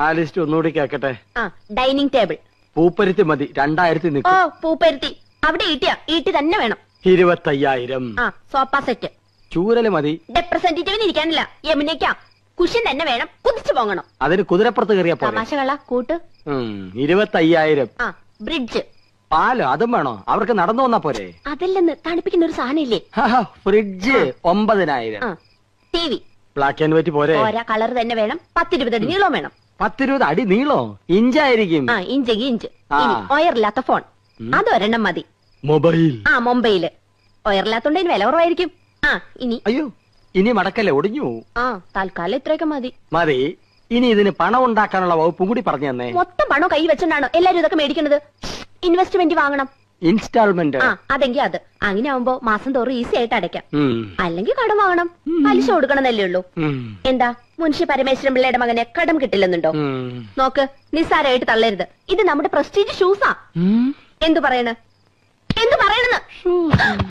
ആ ലിസ്റ്റ് ഒന്നുകൂടി കേക്കട്ടെ ആ ഡൈനിങ് ടേബിൾ പൂപ്പരുത്തി മതി രണ്ടായിരത്തി ഓ നിൽക്കും പൂപ്പരുത്തി അവിടെ ഈട്ടിയാ ഈട്ടി തന്നെ വേണം ഇരുപത്തയ്യായിരം ആ സോഫ സെറ്റ് ചൂരല് മതി റെപ്രസെന്റേറ്റീവിന് ഇരിക്കാനില്ല യമുനയ്ക്കാ കുഷൻ തന്നെ വേണം കുതിച്ചു പോകണം അതിന് കുതിരപ്പുറത്ത് കയറിയ പോലെ തമാശകള കൂട്ട് ഇരുപത്തയ്യായിരം ആ ബ്രിഡ്ജ് പാലോ അതും വേണോ അവർക്ക് നടന്നു വന്നാ പോരെ അതല്ലെന്ന് തണുപ്പിക്കുന്ന ഒരു സാധനം ഇല്ലേ ഫ്രിഡ്ജ് ഒമ്പതിനായിരം ആ T V black and white പോരെ ഓരോ കളർ തന്നെ വേണം പത്തിരുപത് അടി നീളം വേണം പത്തിരുപത് അടി നീളോ ഇഞ്ചായിരിക്കും ആ ഇഞ്ചെങ്കി ഇഞ്ച് ആ. ഇനി ഒയറില്ലാത്ത ഫോൺ അതൊരെണ്ണം മതി മൊബൈൽ ആ മുംബൈയില് ഒയറില്ലാത്തോണ്ട് ഇതിന് വില കുറവായിരിക്കും ആ ഇനി അയ്യോ ഇനി മടക്കല്ലേ ഒടിഞ്ഞു പോവും. ആ തൽക്കാലം ഇത്രയൊക്കെ മതി മതി ഇനി ഇതിന് പണം ഉണ്ടാക്കാനുള്ള വകുപ്പും കൂടി പറഞ്ഞു തന്നെ മൊത്തം പണം കൈ വെച്ചോണ്ടാണോ എല്ലാരും ഇതൊക്കെ മേടിക്കുന്നത് ഇൻവെസ്റ്റ്മെന്റ് വാങ്ങണം ഇൻസ്റ്റാൾമെന്റ് ആ അതെങ്കി അത് അങ്ങനെ ആവുമ്പോ മാസം തോറും ഈസി ആയിട്ട് അടയ്ക്കാം ഉം, അല്ലെങ്കിൽ കടം വാങ്ങണം പലിശ കൊടുക്കണമെന്നല്ലേ ഉള്ളൂ ഉം, എന്താ മുൻഷി പരമേശ്വരൻ പിള്ളയുടെ മകനെ കടം കിട്ടില്ലെന്നുണ്ടോ ഉം. നോക്ക് നിസ്സാരമായിട്ട് തള്ളരുത് ഇത് നമ്മുടെ പ്രസ്റ്റീജ് ഷൂസാ ഉം. എന്തു പറയണ് എന്തു പറയണെന്ന്